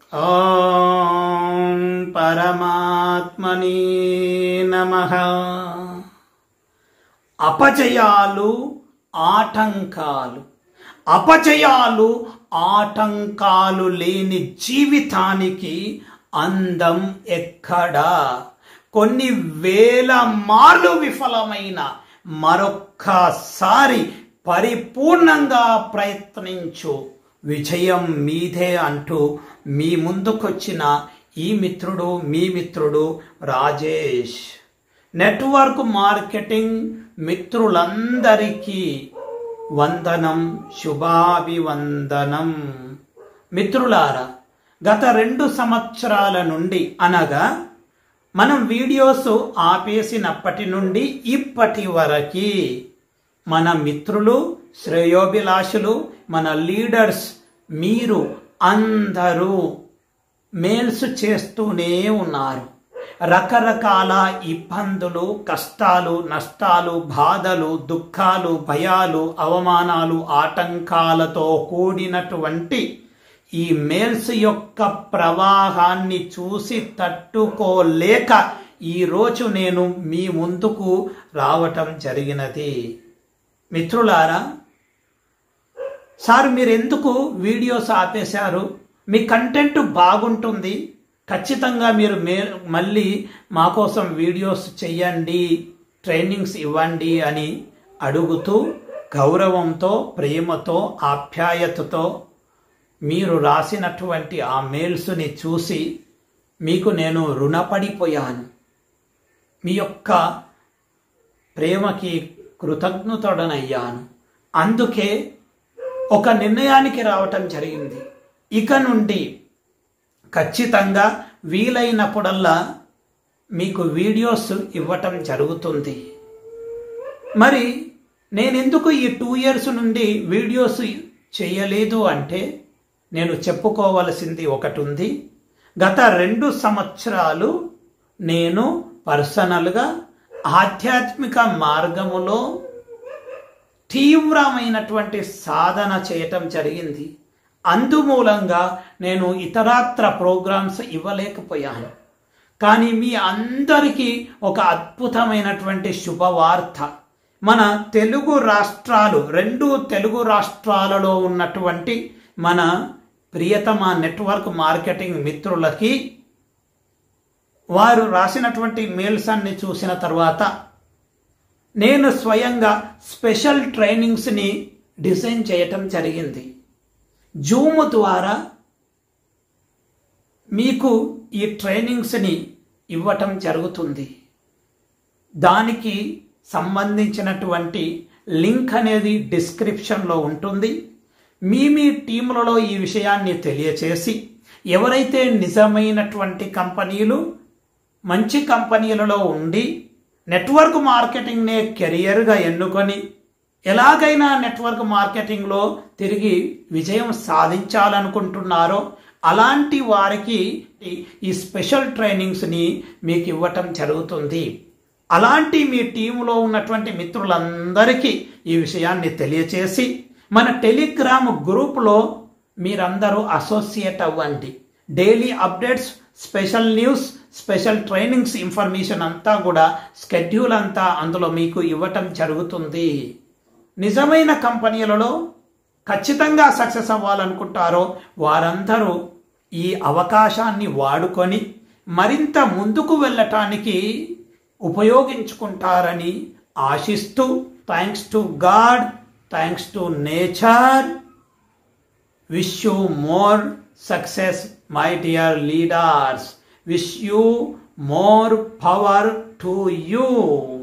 ఓం పరమాత్మని నమ అపజయాలు ఆటంకాలు అపజయాలు ఆటంకాలు లేని జీవితానికి అందం ఎక్కడా కొన్ని వేల మార్లు విఫలమైన మరొక్కసారి పరిపూర్ణంగా ప్రయత్నించు విజయం మీదే అంటూ మీ ముందుకొచ్చిన ఈ మిత్రుడు మీ మిత్రుడు రాజేష్ నెట్వర్క్ మార్కెటింగ్ మిత్రులందరికీ వందనం శుభాభివందనం మిత్రులారా గత రెండు సంవత్సరాల నుండి అనగా మనం వీడియోస్ ఆపేసినప్పటి నుండి ఇప్పటి వరకు మన మిత్రులు శ్రేయోభిలాషులు మన లీడర్స్ మీరు అందరూ మేల్స్ చేస్తూనే ఉన్నారు రకరకాల ఇబ్బందులు కష్టాలు నష్టాలు బాధలు దుఃఖాలు భయాలు అవమానాలు ఆటంకాలతో కూడినటువంటి ఈ మేల్స్ యొక్క ప్రవాహాన్ని చూసి తట్టుకోలేక ఈరోజు నేను మీ ముందుకు రావటం జరిగినది మిత్రులారా సార్ మీరు ఎందుకు వీడియోస్ ఆపేశారు మీ కంటెంట్ బాగుంటుంది ఖచ్చితంగా మీరు మే మళ్ళీ మా కోసం వీడియోస్ చెయ్యండి ట్రైనింగ్స్ ఇవ్వండి అని అడుగుతూ గౌరవంతో ప్రేమతో ఆప్యాయతతో మీరు రాసినటువంటి ఆ మెయిల్స్ని చూసి మీకు నేను రుణపడిపోయాను మీ యొక్క ప్రేమకి కృతజ్ఞతడనయ్యాను అందుకే ఒక నిర్ణయానికి రావటం జరిగింది ఇక నుండి ఖచ్చితంగా వీలైనప్పుడల్లా మీకు వీడియోస్ ఇవ్వటం జరుగుతుంది మరి నేనెందుకు ఈ టూ ఇయర్స్ నుండి వీడియోస్ చేయలేదు అంటే నేను చెప్పుకోవలసింది ఒకటి ఉంది గత రెండు సంవత్సరాలు నేను పర్సనల్గా ఆధ్యాత్మిక మార్గములో తీవ్రమైనటువంటి సాధన చేయటం జరిగింది అందుమూలంగా నేను ఇతరాత్ర ప్రోగ్రామ్స్ ఇవ్వలేకపోయాను కానీ మీ అందరికీ ఒక అద్భుతమైనటువంటి శుభవార్త మన తెలుగు రాష్ట్రాలు రెండు తెలుగు రాష్ట్రాలలో ఉన్నటువంటి మన ప్రియతమ నెట్వర్క్ మార్కెటింగ్ మిత్రులకి వారు రాసినటువంటి మెయిల్స్ అన్ని చూసిన తర్వాత నేను స్వయంగా స్పెషల్ ట్రైనింగ్స్ని డిజైన్ చేయటం జరిగింది జూమ్ ద్వారా మీకు ఈ ట్రైనింగ్స్ని ఇవ్వటం జరుగుతుంది దానికి సంబంధించినటువంటి లింక్ అనేది డిస్క్రిప్షన్లో ఉంటుంది మీ మీ టీములలో ఈ విషయాన్ని తెలియచేసి ఎవరైతే నిజమైనటువంటి కంపెనీలు మంచి కంపెనీలలో ఉండి నెట్వర్క్ మార్కెటింగ్నే కెరియర్గా ఎన్నుకొని ఎలాగైనా నెట్వర్క్ మార్కెటింగ్లో తిరిగి విజయం సాధించాలనుకుంటున్నారో అలాంటి వారికి ఈ స్పెషల్ ట్రైనింగ్స్ని మీకు ఇవ్వటం జరుగుతుంది అలాంటి మీ టీంలో ఉన్నటువంటి మిత్రులందరికీ ఈ విషయాన్ని తెలియచేసి మన టెలిగ్రామ్ గ్రూప్లో మీరందరూ అసోసియేట్ అవ్వండి daily updates special news special trainings information అంతా కూడా స్కెడ్యూల్ అంతా అందులో మీకు ఇవ్వటం జరుగుతుంది నిజమైన కంపెనీలలో ఖచ్చితంగా సక్సెస్ అవ్వాలనుకుంటారో వారందరూ ఈ అవకాశాన్ని వాడుకొని మరింత ముందుకు వెళ్ళటానికి ఉపయోగించుకుంటారని ఆశిస్తూ thanks to god thanks to nature wish you more success my dear leaders wish you more power to you